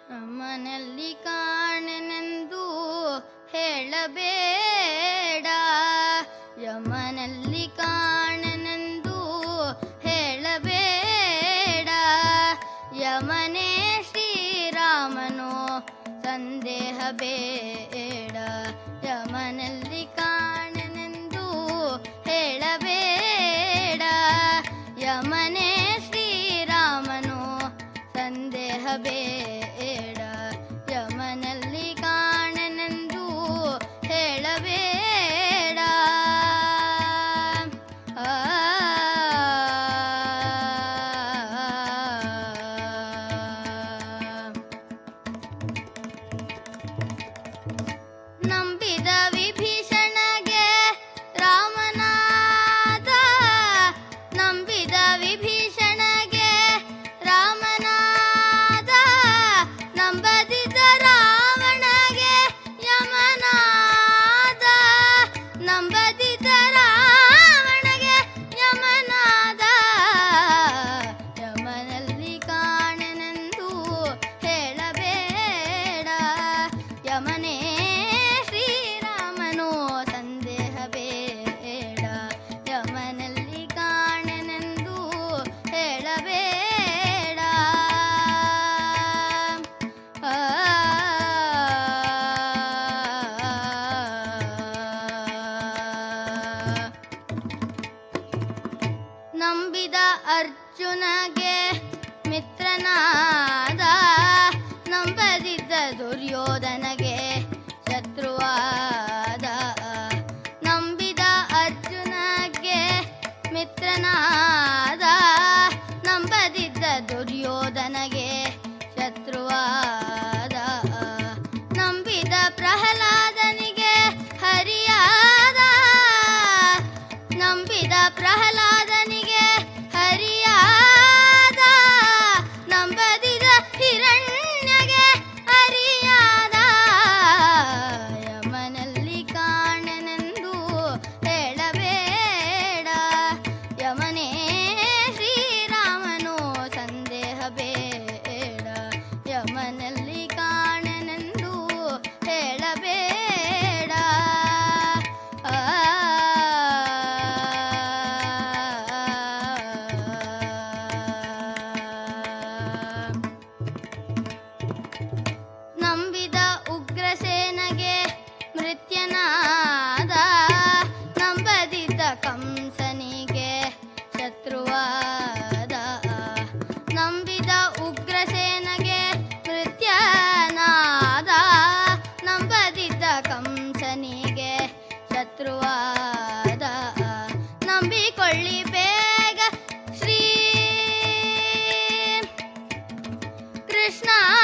ಮನಲ್ಲಿ ಕಾಣನೆಂದು ಹೇಳಬೇಡ ಯಮನಲ್ಲಿ ಕಾಣನೆಂದು ಹೇಳಬೇಡ ಯಮನೇ ಶ್ರೀರಾಮನು ಸಂದೇಹ ಬೇಡ ಯಮನಲ್ಲಿ ಕಾಣನೆಂದು ಹೇಳಬೇಡ ಯಮನೇ ಶ್ರೀರಾಮನು ಸಂದೇಹ ಬೇಡ ಯಮನಲ್ಲಿ ಕಾಣನೆಂದು ಹೇಳಬೇಡ ಆ ನಂಬಿದ ವಿಭೀಷಣಗೆ ರಾಮನಾದ ನಂಬಿದ ವಿಭೀಷಣಗೆ ರಾಮನಾದ ನಂಬದಿದ್ದ ರಾವಣಗೆ ಯಮನಾದ ನಂಬದಿದ್ದ ರಾವಣಗೆ ಯಮನಾದ ಯಮನಲ್ಲಿ ಕಾಣನೆಂದು ಹೇಳಬೇಡ ಯಮನೇ ಶ್ರೀರಾಮನು ಸಂದೇಹ ಬೇಡ ಯಮನಲ್ಲಿ ಕಾಣನೆಂದು ಹೇಳಬೇಡ ಆ ನಂಬಿದ ಅರ್ಜುನಗೆ ಮಿತ್ರನಾದ ನಂಬದಿದ್ದ ದುರ್ಯೋಧನಗೆ ಶತ್ರುವಾದ ನಂಬಿದ ಅರ್ಜುನಗೆ ಮಿತ್ರನಾದ ನಂಬದಿದ್ದ ದುರ್ಯೋಧನಗೆ ಶತ್ರುವಾದ ನಂಬಿದ ಪ್ರಹ್ಲಾದನಿಗೆ ಹರಿಯಾದ ನಂಬಿದ ಪ್ರಹ್ಲಾದನಿಗೆ ಹರಿಯಾದ ನಂಬದಿದ ಹಿರಣ್ಯಗೆ ಹರಿಯಾದ ಯಮನಲ್ಲಿ ಕಾಣನೆಂದು ಹೇಳಬೇಡ ಯಮನೇ ಶ್ರೀರಾಮನು ಸಂದೇಹ ಬೇಡ ಯಮನಲ್ಲಿ ಕಾಣನೆಂದು ಹೇಳಬೇಡ ಆ ನಂಬಿದ ಉಗ್ರಸೇನಗೆ ಮೃತ್ಯನಾದ ನಂಬದಿದ್ದ ಕಂಸನಿಗೆ ಶತ್ರುವಾದ ನಂಬಿದ ಉಗ್ರಸೇನಗೆ ಮೃತ್ಯನಾದ ನಂಬದಿದ್ದ ಕಂಸನಿಗೆ ಶತ್ರುವಾದ ನಂಬಿಕೊಳ್ಳಿ ಬೇಗ ಶ್ರೀ ಕೃಷ್ಣ